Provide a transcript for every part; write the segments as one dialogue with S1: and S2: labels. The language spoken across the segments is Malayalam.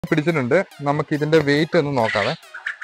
S1: പിടിച്ചിട്ടുണ്ട് നമുക്ക് ഇതിന്റെ വെയിറ്റ് ഒന്ന് നോക്കാവേ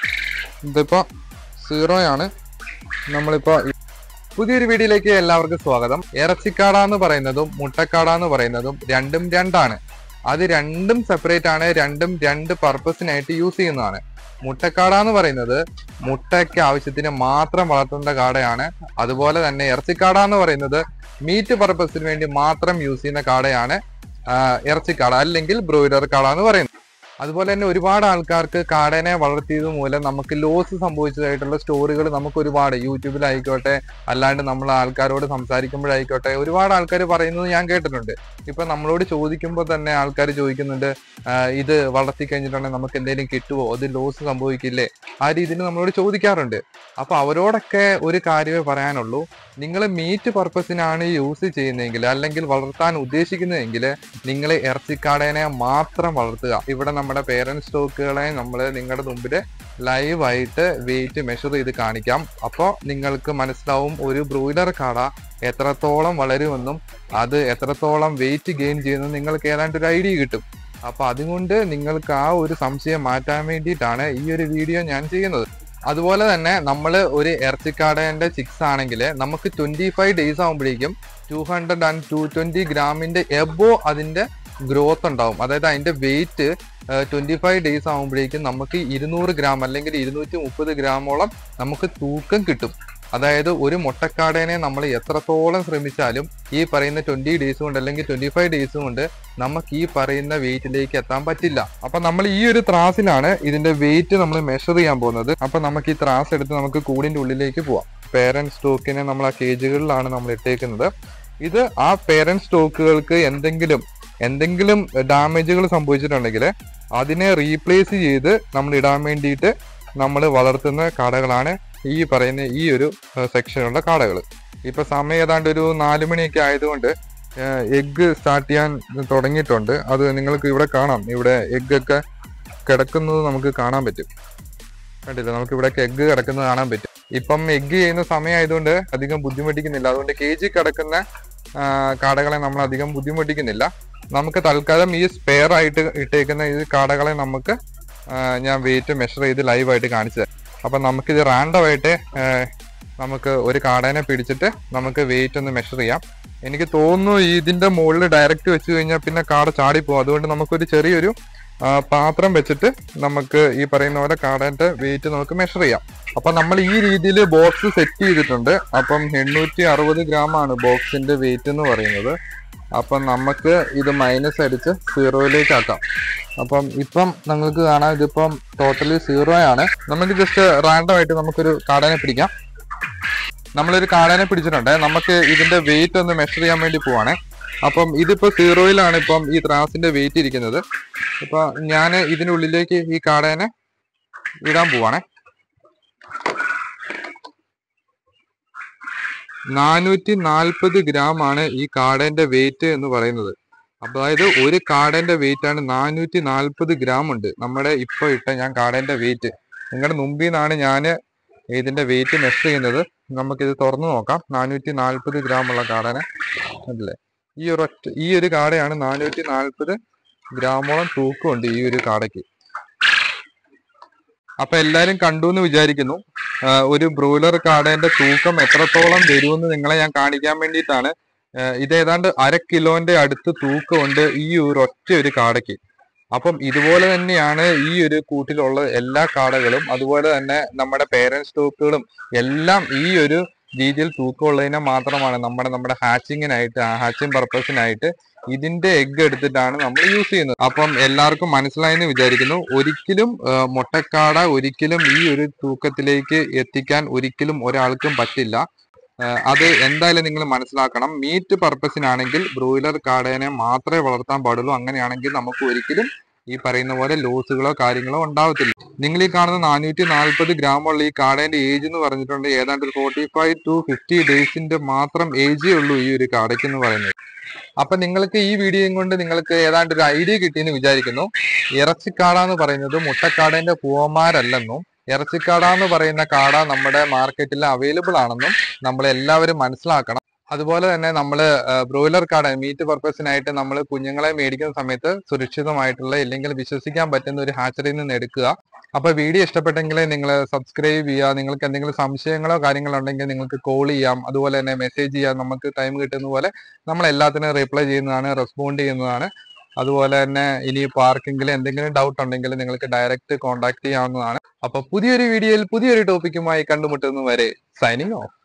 S1: ഇതിപ്പോ സീറോ ആണ് നമ്മളിപ്പോ ഈ- പുതിയൊരു വീഡിയോയിലേക്ക് എല്ലാവർക്കും സ്വാഗതം ഇറച്ചിക്കാട എന്ന് പറയുന്നതും മുട്ടക്കാട എന്ന് പറയുന്നതും രണ്ടും രണ്ടാണ് അത് രണ്ടും സെപ്പറേറ്റ് ആണ് രണ്ടും രണ്ട് പർപ്പസിനായിട്ട് യൂസ് ചെയ്യുന്നതാണ് മുട്ടക്കാട എന്ന് പറയുന്നത് മുട്ടയ്ക്ക് ആവശ്യത്തിന് മാത്രം വളർത്തേണ്ട കാടയാണ് അതുപോലെ തന്നെ ഇറച്ചിക്കാട എന്ന് പറയുന്നത് മീറ്റ് പർപ്പസിന് വേണ്ടി മാത്രം യൂസ് ചെയ്യുന്ന കാടയാണ് ആ, ഇറച്ചിക്കാട അല്ലെങ്കിൽ ബ്രോയിലർ കാട എന്ന് പറയുന്നത് അതുപോലെ തന്നെ ഒരുപാട് ആൾക്കാർക്ക് കാടനെ വളർത്തിയത് മൂലം നമുക്ക് ലോസ് സംഭവിച്ചതായിട്ടുള്ള സ്റ്റോറികൾ നമുക്ക് ഒരുപാട് യൂട്യൂബിലായിക്കോട്ടെ അല്ലാണ്ട് നമ്മൾ ആൾക്കാരോട് സംസാരിക്കുമ്പോഴായിക്കോട്ടെ ഒരുപാട് ആൾക്കാർ പറയുന്നത് ഞാൻ കേട്ടിട്ടുണ്ട് ഇപ്പൊ നമ്മളോട് ചോദിക്കുമ്പോൾ തന്നെ ആൾക്കാർ ചോദിക്കുന്നുണ്ട് "ആ, ഇത് വളർത്തി കഴിഞ്ഞിട്ടുണ്ടെങ്കിൽ നമുക്ക് എന്തെങ്കിലും കിട്ടുമോ അത് ലോസ് സംഭവിക്കില്ലേ ആ രീതിയിൽ നമ്മളോട് ചോദിക്കാറുണ്ട് അപ്പൊ അവരോടൊക്കെ ഒരു കാര്യമേ പറയാനുള്ളൂ നിങ്ങൾ മീറ്റ് പർപ്പസിനാണ് യൂസ് ചെയ്യുന്നതെങ്കിൽ അല്ലെങ്കിൽ വളർത്താൻ ഉദ്ദേശിക്കുന്നതെങ്കിൽ നിങ്ങൾ ഇറച്ചിക്കാടേനെ മാത്രം വളർത്തുക ഇവിടെ നമ്മുടെ പേരന്റ് സ്റ്റോക്കുകളെ നമ്മൾ നിങ്ങളുടെ മുമ്പിൽ ലൈവായിട്ട് വെയിറ്റ് മെഷർ ചെയ്ത് കാണിക്കാം അപ്പോൾ നിങ്ങൾക്ക് മനസ്സിലാവും ഒരു ബ്രോയിലർ കാട എത്രത്തോളം വളരുമെന്നും അത് എത്രത്തോളം വെയിറ്റ് ഗെയിൻ ചെയ്യുമെന്നും നിങ്ങൾക്ക് ഏതാണ്ട് ഒരു ഐഡിയ കിട്ടും അപ്പൊ അതുകൊണ്ട് നിങ്ങൾക്ക് ആ ഒരു സംശയം മാറ്റാൻ വേണ്ടിയിട്ടാണ് ഈ ഒരു വീഡിയോ ഞാൻ ചെയ്യുന്നത് അതുപോലെ തന്നെ നമ്മൾ ഒരു ഇറച്ചിക്കാടേന്റെ ചിക്സ് ആണെങ്കിൽ നമുക്ക് ട്വന്റി ഫൈവ് ഡേയ്സ് ആകുമ്പോഴേക്കും two hundred and two twenty ഗ്രാമിന്റെ എബോ അതിന്റെ ഗ്രോത്ത് ഉണ്ടാവും അതായത് അതിന്റെ വെയിറ്റ് ട്വന്റി ഫൈവ് ഡേയ്സ് ആകുമ്പോഴേക്കും നമുക്ക് ഇരുന്നൂറ് ഗ്രാം അല്ലെങ്കിൽ ഇരുന്നൂറ്റി മുപ്പത് ഗ്രാമോളം നമുക്ക് തൂക്കം കിട്ടും അതായത് ഒരു മുട്ടക്കാടേനെ നമ്മൾ എത്രത്തോളം ശ്രമിച്ചാലും ഈ പറയുന്ന ട്വന്റി ഡേയ്സ് കൊണ്ട് അല്ലെങ്കിൽ ട്വന്റി ഫൈവ് ഡേയ്സ് കൊണ്ട് നമുക്ക് ഈ പറയുന്ന വെയിറ്റിലേക്ക് എത്താൻ പറ്റില്ല അപ്പൊ നമ്മൾ ഈ ഒരു ത്രാസിലാണ് ഇതിന്റെ വെയിറ്റ് നമ്മൾ മെഷർ ചെയ്യാൻ പോകുന്നത് അപ്പൊ നമുക്ക് ഈ ത്രാസ് എടുത്ത് നമുക്ക് കൂടിന്റെ ഉള്ളിലേക്ക് പോവാം പേരന്റ് സ്റ്റോക്കിനെ നമ്മൾ ആ കേജുകളിലാണ് നമ്മൾ ഇട്ടേക്കുന്നത് ഇത് ആ പേരന്റ് സ്റ്റോക്കുകൾക്ക് എന്തെങ്കിലും എന്തെങ്കിലും ഡാമേജുകൾ സംഭവിച്ചിട്ടുണ്ടെങ്കിൽ അതിനെ റീപ്ലേസ് ചെയ്ത് നമ്മൾ ഇടാൻ വേണ്ടിയിട്ട് നമ്മൾ വളർത്തുന്ന കാടകളാണ് ഈ പറയുന്ന ഈ ഒരു സെക്ഷനുള്ള കാടകൾ ഇപ്പൊ സമയം ഏതാണ്ട് ഒരു നാല് മണിയൊക്കെ ആയതുകൊണ്ട് എഗ്ഗ് സ്റ്റാർട്ട് ചെയ്യാൻ തുടങ്ങിയിട്ടുണ്ട് അത് നിങ്ങൾക്ക് ഇവിടെ കാണാം ഇവിടെ എഗ്ഗ് ഒക്കെ കിടക്കുന്നത് നമുക്ക് കാണാൻ പറ്റും കണ്ടില്ല നമുക്ക് ഇവിടെ എഗ്ഗ് കിടക്കുന്നത് കാണാൻ പറ്റും ഇപ്പം എഗ്ഗ് ചെയ്യുന്ന സമയമായതുകൊണ്ട് അധികം ബുദ്ധിമുട്ടിക്കുന്നില്ല അതുകൊണ്ട് കെ ജി കിടക്കുന്ന ആ, കാടകളെ നമ്മൾ അധികം ബുദ്ധിമുട്ടിക്കുന്നില്ല നമുക്ക് തൽക്കാലം ഈ സ്പെയർ ആയിട്ട് ഇട്ടേക്കുന്ന ഈ കാടകളെ നമുക്ക് ആ, ഞാൻ വെയിറ്റ് മെഷർ ചെയ്ത് ലൈവായിട്ട് കാണിച്ചു തരാം അപ്പം നമുക്കിത് റാൻഡം ആയിട്ട് ആ, നമുക്ക് ഒരു കാടേനെ പിടിച്ചിട്ട് നമുക്ക് വെയിറ്റ് ഒന്ന് മെഷർ ചെയ്യാം എനിക്ക് തോന്നുന്നു ഈ ഇതിന്റെ മുകളിൽ ഡയറക്റ്റ് വെച്ച് കഴിഞ്ഞാൽ പിന്നെ കാട ചാടിപ്പോകും അതുകൊണ്ട് നമുക്കൊരു ചെറിയൊരു ആ, പാത്രം വെച്ചിട്ട് നമുക്ക് ഈ പറയുന്ന പോലെ കാടേന്റെ വെയിറ്റ് നമുക്ക് മെഷർ ചെയ്യാം അപ്പൊ നമ്മൾ ഈ രീതിയിൽ ബോക്സ് സെറ്റ് ചെയ്തിട്ടുണ്ട് അപ്പം എണ്ണൂറ്റി അറുപത് ഗ്രാം ആണ് ബോക്സിന്റെ വെയിറ്റ് എന്ന് പറയുന്നത് അപ്പം നമുക്ക് ഇത് മൈനസ് അടിച്ച് സീറോയിലേക്ക് ആക്കാം അപ്പം ഇപ്പം നിങ്ങൾക്ക് കാണാം ഇതിപ്പം ടോട്ടലി സീറോ ആണ് നമുക്ക് ജസ്റ്റ് റാൻഡം ആയിട്ട് നമുക്കൊരു കാടനെ പിടിക്കാം നമ്മളൊരു കാടനെ പിടിച്ചിട്ടുണ്ട് നമുക്ക് ഇതിന്റെ വെയിറ്റ് ഒന്ന് മെഷർ ചെയ്യാൻ വേണ്ടി പോവാണ് അപ്പം ഇതിപ്പോ സീറോയിലാണ് ഇപ്പം ഈ ത്രാസിന്റെ വെയിറ്റ് ഇരിക്കുന്നത് ഇപ്പൊ ഞാൻ ഇതിനുള്ളിലേക്ക് ഈ കാടേനെ ഇടാൻ പോവാണേ നാനൂറ്റി നാൽപ്പത് ഗ്രാം ആണ് ഈ കാടേന്റെ വെയിറ്റ് എന്ന് പറയുന്നത് അതായത് ഒരു കാടേന്റെ വെയിറ്റ് ആണ് നാനൂറ്റി നാൽപ്പത് ഗ്രാം ഉണ്ട് നമ്മുടെ ഇപ്പൊ ഇട്ട ഞാൻ കാടേന്റെ വെയിറ്റ് നിങ്ങളുടെ മുമ്പിൽ നിന്നാണ് ഞാൻ ഇതിന്റെ വെയിറ്റ് മെഷർ ചെയ്യുന്നത് നമുക്കിത് തുറന്നു നോക്കാം നാനൂറ്റി നാൽപ്പത് ഗ്രാം ഉള്ള കാടനെ അല്ലേ ഈ ഒരു ഒറ്റ ഈ ഒരു കാടയാണ് നാനൂറ്റി നാൽപ്പത് ഗ്രാമോളം തൂക്കമുണ്ട് ഈ ഒരു കാടയ്ക്ക് അപ്പൊ എല്ലാരും കണ്ടു എന്ന് വിചാരിക്കുന്നു ആ, ഒരു ബ്രോയിലർ കാടേന്റെ തൂക്കം എത്രത്തോളം വരുമെന്ന് നിങ്ങളെ ഞാൻ കാണിക്കാൻ വേണ്ടിയിട്ടാണ് ആ, ഇത് ഏതാണ്ട് അര കിലോന്റെ അടുത്ത് തൂക്കമുണ്ട് ഈ ഒരു ഒറ്റ ഒരു കാടയ്ക്ക് അപ്പം ഇതുപോലെ തന്നെയാണ് ഈ ഒരു കൂട്ടിലുള്ള എല്ലാ കാടകളും അതുപോലെ തന്നെ നമ്മുടെ പേരന്റ് സ്റ്റോക്കുകളും എല്ലാം ഈ ഒരു രീതിയിൽ തൂക്കമുള്ളതിനെ മാത്രമാണ് നമ്മുടെ നമ്മുടെ ഹാച്ചിങ്ങിനായിട്ട് ഹാച്ചിങ് പർപ്പസിനായിട്ട് ഇതിന്റെ എഗ്ഗ് എടുത്തിട്ടാണ് നമ്മൾ യൂസ് ചെയ്യുന്നത് അപ്പം എല്ലാവർക്കും മനസ്സിലായെന്ന് വിചാരിക്കുന്നു ഒരിക്കലും ആ, മുട്ടക്കാട ഒരിക്കലും ഈ ഒരു തൂക്കത്തിലേക്ക് എത്തിക്കാൻ ഒരിക്കലും ഒരാൾക്കും പറ്റില്ല ആ, അത് എന്തായാലും നിങ്ങൾ മനസ്സിലാക്കണം മീറ്റ് പർപ്പസിനാണെങ്കിൽ ബ്രോയിലർ കാടേനെ മാത്രമേ വളർത്താൻ പാടുള്ളൂ അങ്ങനെയാണെങ്കിൽ നമുക്ക് ഒരിക്കലും ഈ പറയുന്ന പോലെ ലോസുകളോ കാര്യങ്ങളോ ഉണ്ടാവത്തില്ല നിങ്ങൾ ഈ കാണുന്ന നാനൂറ്റി നാൽപ്പത് ഗ്രാമുള്ള ഈ കാടേന്റെ ഏജ് എന്ന് പറഞ്ഞിട്ടുണ്ട് ഏതാണ്ട് ഒരു ഫോർട്ടി ഫൈവ് ടു ഫിഫ്റ്റി ഡേയ്സിന്റെ മാത്രം ഏജേ ഉള്ളൂ ഈ ഒരു കാടയ്ക്ക് എന്ന് പറയുന്നത് അപ്പൊ നിങ്ങൾക്ക് ഈ വീഡിയോയും കൊണ്ട് നിങ്ങൾക്ക് ഏതാണ്ട് ഒരു ഐഡിയ കിട്ടിയെന്ന് വിചാരിക്കുന്നു ഇറച്ചിക്കാട എന്ന് പറയുന്നത് മുട്ടക്കാടേന്റെ പൂവന്മാരല്ലെന്നും ഇറച്ചിക്കാട എന്ന് പറയുന്ന കാട നമ്മുടെ മാർക്കറ്റിൽ അവൈലബിൾ ആണെന്നും നമ്മൾ എല്ലാവരും മനസ്സിലാക്കണം അതുപോലെ തന്നെ നമ്മൾ ബ്രോയിലർ കാട മീറ്റ് പർപ്പസിനായിട്ട് നമ്മൾ കുഞ്ഞുങ്ങളെ മേടിക്കുന്ന സമയത്ത് സുരക്ഷിതമായിട്ടുള്ള ഇല്ലെങ്കിൽ വിശ്വസിക്കാൻ പറ്റുന്ന ഒരു ഹാച്ചറിയിൽ നിന്ന് എടുക്കുക അപ്പൊ വീഡിയോ ഇഷ്ടപ്പെട്ടെങ്കിൽ നിങ്ങൾ സബ്സ്ക്രൈബ് ചെയ്യുക നിങ്ങൾക്ക് എന്തെങ്കിലും സംശയങ്ങളോ കാര്യങ്ങളോ ഉണ്ടെങ്കിൽ നിങ്ങൾക്ക് കോൾ ചെയ്യാം അതുപോലെ തന്നെ മെസ്സേജ് ചെയ്യാം നമുക്ക് ടൈം കിട്ടുന്ന പോലെ നമ്മൾ എല്ലാത്തിനും റിപ്ലൈ ചെയ്യുന്നതാണ് റെസ്പോണ്ട് ചെയ്യുന്നതാണ് അതുപോലെ തന്നെ ഇനി ആർക്കെങ്കിലും എന്തെങ്കിലും ഡൗട്ട് ഉണ്ടെങ്കിൽ നിങ്ങൾക്ക് ഡയറക്റ്റ് കോൺടാക്ട് ചെയ്യാവുന്നതാണ് അപ്പൊ പുതിയൊരു വീഡിയോയിൽ പുതിയൊരു ടോപ്പിക്കുമായി കണ്ടുമുട്ടുന്നവരെ സൈനിങ് ഓഫ്